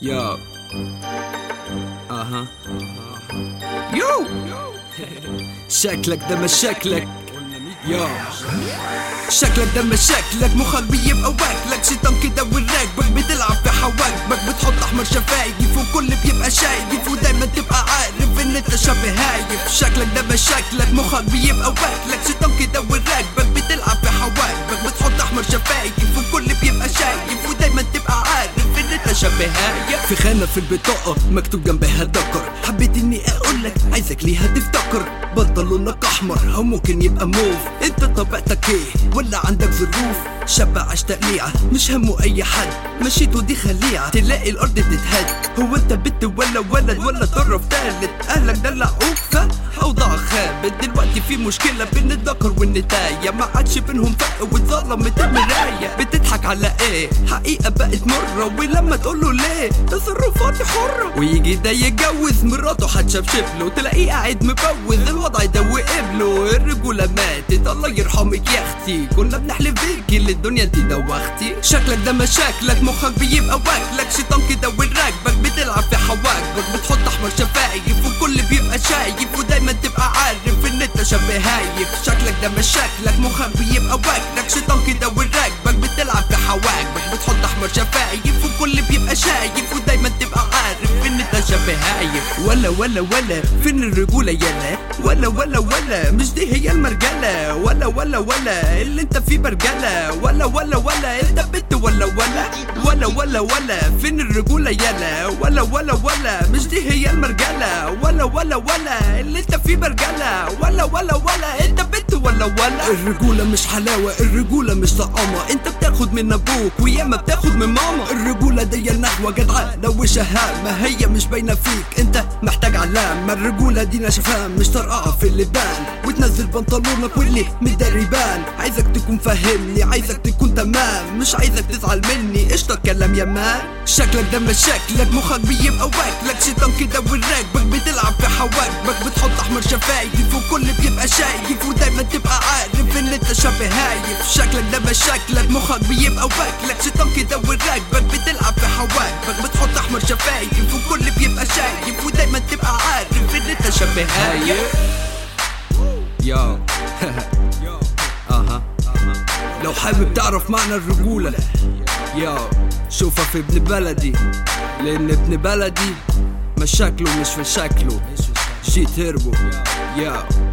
يا اها يو شكلك ده مش شكلك يا شكلك ده مش شكلك مخك بيبقى واكلك شيطان كده وراكبك بتلعب في حواجبك بتحط احمر شفايف والكل بيبقى شايف ودايما تبقى عارف ان انت شبه هايف شكلك ده مش شكلك مخك بيبقى واكلك شيطان كده وراكبك بتلعب في حواجبك بتحط احمر شفايف والكل بيبقى شايف ودايما تبقى عارف ان انت شبه هايف في خانة في البطاقة مكتوب جنبها دكر حبيت اني اقولك عايزك ليها تفتكر بنطلونك احمر او ممكن يبقى موف انت طبيعتك ايه ولا عندك ظروف شاب عاش تقليعة مش همه اي حد مشيت ودي خليعة تلاقي الارض تتهد هو انت بنت ولا ولد ولا طرف تالت اهلك دلعوك فاوضاع خابت دلوقتي في مشكلة بين الذكر والنتاية ما عادش بينهم فرق واتظلمت المراية بتضحك على ايه حقيقة بقت مرة ولما تقوله ليه تصرفاتي حرة ويجي ده يتجوز مراته هتشبشب له تلاقيه قاعد مبوز الوضع ده وقبله الرجولة ماتت الله يرحمك يا اختي كنا بنحلف بيكي اللي الدنيا انت دوختي شكلك ده مشاكلك مخك بيبقى واكلك شيطان كده وراكبك بتلعب في حواجبك بتحط احمر شفايف والكل بيبقى شايف ودايما تبقى عارف ان انت شبه هايف شكلك ده مشاكلك مخك بيبقى واكلك شيطان كده وراكبك بتلعب في حواجبك بتحط احمر شفايف والكل بيبقى شايف ودايما تبقى عارف ان انت شبه هايف ولا ولا ولا فين الرجولة يلا ولا ولا ولا مش دي هي المرجلة ولا ولا ولا اللي انت فيه برجلة ولا ولا ولا انت بنت ولا ولا ولا ولا ولا فين الرجولة يلا ولا ولا ولا مش دي هي المرجلة ولا ولا ولا اللي انت فيه برجلة ولا ولا ولا انت بنت ولا ولا الرجولة مش حلاوة الرجولة مش طعامة انت بتاخد من ابوك وياما بتاخد من ماما الرجولة دي النحوة جدعانة وشهامة هي مش باينة فيك انت محتاج علامة الرجولة دي نشفان مش طرقعة في اللبان وتنزل بنطلونك واللي متدربان عايزك تكون فاهمني عايزك تكون تمام مش عايزك تزعل مني قشطة كلام يا مان شكلك ده مش شكلك مخك بيبقى واكلك شيطان كده وراكبك بتلعب في حواجبك بتحط احمر شفايف والكل بيبقى شايف ودايما تبقى عارف ان انت شبه هايف شكلك ده مش شكلك مخك بيبقى واكلك شيطان كده وراكبك بتلعب في حواجبك بتحط احمر شفايف والكل بيبقى شايف ودايما تبقى عارف ان انت شبه هايف يو اها لو حابب تعرف معنى الرجولة يو شوفها في ابن بلدي لان ابن بلدي مشاكله مش في شكله جي تربو يو